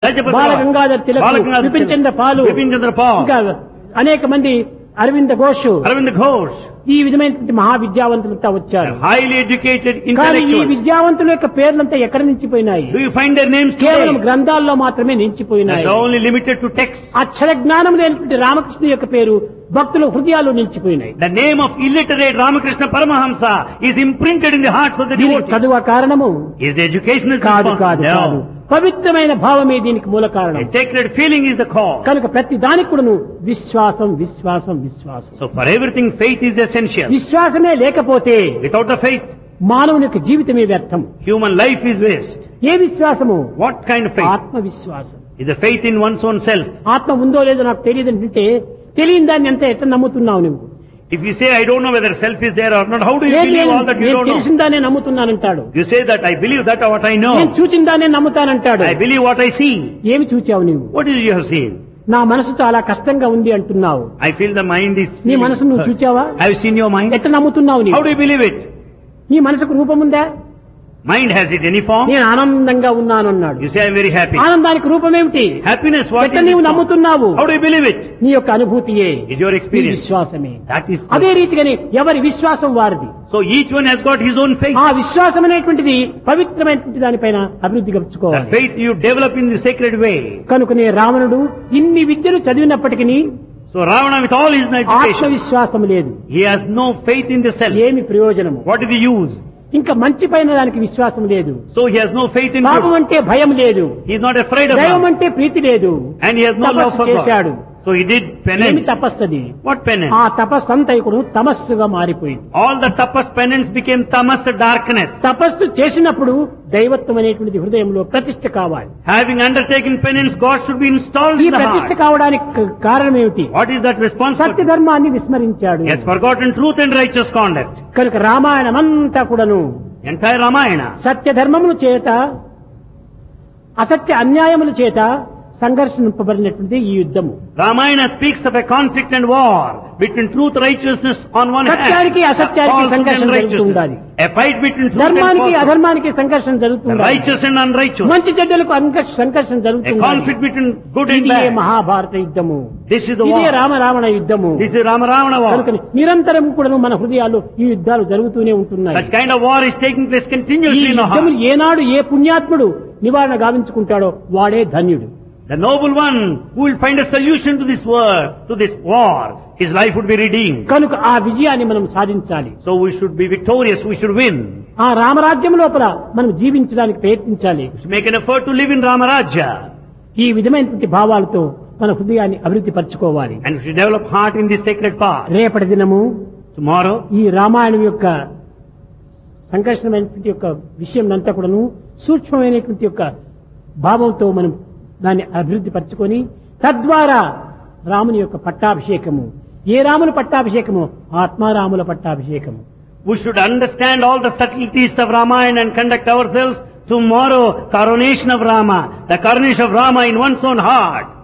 Rajapatra బాల Roy, Gangadhar Tilak Balagangādhar Vipin Tilak, చంద్ర పాలు Bipin Chandra Pal, ఇంకా అనేక మంది అరవింద ఘోష్ Arvind Ghosh, ఈ విధమైనటువంటి మహావిద్యావంతులంతా వచ్చారు highly educated కానీ ఈ intellectuals. విద్యావంతుల యొక్క పేర్లంతా ఎక్కడ నిలిచిపోయినాయి Do you find their names కేవలం today? గ్రంథాల్లో మాత్రమే నిలిచిపోయినాయి That's only limited to text. అక్షర జ్ఞానం లేనటువంటి రామకృష్ణ యొక్క పేరు భక్తుల హృదయాల్లో నిలిచిపోయినాయి The name of illiterate Ramakrishna Paramahamsa is imprinted in the hearts of the దీనికి devotees. చదువు కారణము Is the educational కాదు కాదు కాదు No. పవిత్రమైన భావమే దీనికి మూల కారణం A sacred feeling is the cause. కనుక ప్రతి దానికి కూడాను విశ్వాసం విశ్వాసం విశ్వాసం So for everything, faith is essential. విశ్వాసమే లేకపోతే Without the faith, మానవుని యొక్క జీవితమే వ్యర్థం human life is waste. ఏ విశ్వాసము What kind of faith? ఆత్మవిశ్వాసం Is the faith in one's own self. ఆత్మ ఉందో లేదో నాకు తెలియదు అంటే తెలియని దాన్ని ఎంత ఎట్లా నమ్ముతున్నావు నువ్వు If you say, I don't know whether self is there or not, how do you లేదు, believe లేదు, all that you నేను don't know? తెలిసిన దాన్నే నమ్ముతున్నానంటాడు You say that I believe that what I నేను know. చూచిన దాన్నే నమ్ముతానంటాడు I believe what I see. ఏమి చూచావు నువ్వు What is it you have seen? నా మనసు చాలా కష్టంగా ఉంది అంటున్నావు I feel the mind is. నీ మనసు నువ్వు hurt. చూచావా Have you seen your mind? ఎట్లా నమ్ముతున్నావు How నీవు do you believe it? నీ మనసుకు రూపం ఉందా Mind has it any form? నేను ఆనందంగా ఉన్నాను అన్నాడు You say I'm very happy. ఆనందానికి రూపమేమిటి Happiness, what is ఎట్లా its నీవు form? నమ్ముతున్నావు How do you believe it? నీ యొక్క అనుభూతియే Is your నీ experience. విశ్వాసమే That is. అదే రీతిగానే ఎవరి విశ్వాసం వారిది So each one has got his own faith. ఆ విశ్వాసం అనేటువంటిది పవిత్రమైనటువంటి దానిపైన అభివృద్ధి The గడుచుకోవాలి faith you develop in the sacred way. కనుకనే రావణుడు ఇన్ని విద్యలు చదివినప్పటికీ So Ravana with all his education, ఆత్మవిశ్వాసం లేదు he has no faith in the self. ఏమి ప్రయోజనము What is the use? ఇంకా మంచి పైన దానికి విశ్వాసం లేదు So he has no faith in పాపం good. అంటే భయం లేదు He is not afraid of దైవం God. అంటే ప్రీతి లేదు And he has no love తపస్సు for చేశాడు God. So he did ఏమి penance. తపస్సది What penance? ఆ తపస్సు అంతా ఇప్పుడు తమస్సుగా మారిపోయింది All the tapas penance became tamas darkness. తపస్సు చేసినప్పుడు దైవత్వం అనేటువంటిది హృదయంలో ప్రతిష్ఠ కావాలి Having undertaken penance, God should be installed ఈ in the ప్రతిష్ఠ heart. కావడానికి క- కారణం ఏమిటి What is that Satya responsibility? ధర్మాన్ని విస్మరించాడు He has forgotten truth and righteous conduct. కనుక రామాయణం అంతా కూడాను Entire Ramayana. సత్య ధర్మముల చేత అసత్య అన్యాయముల చేత సంఘర్షింపబడినటువంటి ఈ యుద్ధము Ramayana speaks of a conflict and war between truth righteousness on one hand. సత్యానికి అసత్యానికి falsehood సంఘర్షణ and జరుగుతూ ఉండాలి. righteousness. A fight between truth and ధర్మానికి falsehood. అధర్మానికి సంఘర్షణ The జరుగుతుంది righteous and unrighteous. మంచి చెడ్డలకు అంక- సంఘర్షణ A జరుగుతుంది conflict between good and ఇదే bad. మహాభారత యుద్ధము This is the ఇదే war. రామ రావణ యుద్ధము This is Rama Ravana కనుక war. నిరంతరం కూడా మన హృదయాల్లో ఈ యుద్ధాలు జరుగుతూనే ఉంటున్నాయి Such kind of war is taking place ఈ continuously in the యుద్ధములు heart. ఏనాడు ఏ పుణ్యాత్ముడు నివారణ గావించుకుంటాడో వాడే ధన్యుడు The noble one who will find a solution to this war, to this war, his life would be redeemed. కనుక ఆ విజయాన్ని మనం సాధించాలి So we should be victorious, we should win. ఆ రామరాజ్యం లోపల మనం జీవించడానికి ప్రయత్నించాలి We should make an effort to live in Ramaraja. ఈ విధమైనటువంటి భావాలతో మన హృదయాన్ని అభివృద్ధి పరచుకోవాలి And we should develop heart in this sacred path. రేపటి దినము Tomorrow, ఈ రామాయణం యొక్క సంఘర్షణమైనటువంటి యొక్క విషయం అంతా కూడాను సూక్ష్మమైనటువంటి యొక్క భావంతో మనం దాన్ని అభివృద్ధి పరచుకొని తద్వారా రాముని యొక్క పట్టాభిషేకము ఏ రాముని పట్టాభిషేకము ఆత్మారాముల పట్టాభిషేకము we should understand all the subtleties of Ramayana and conduct ourselves tomorrow, coronation of Rama, the coronation of Rama in one's own heart.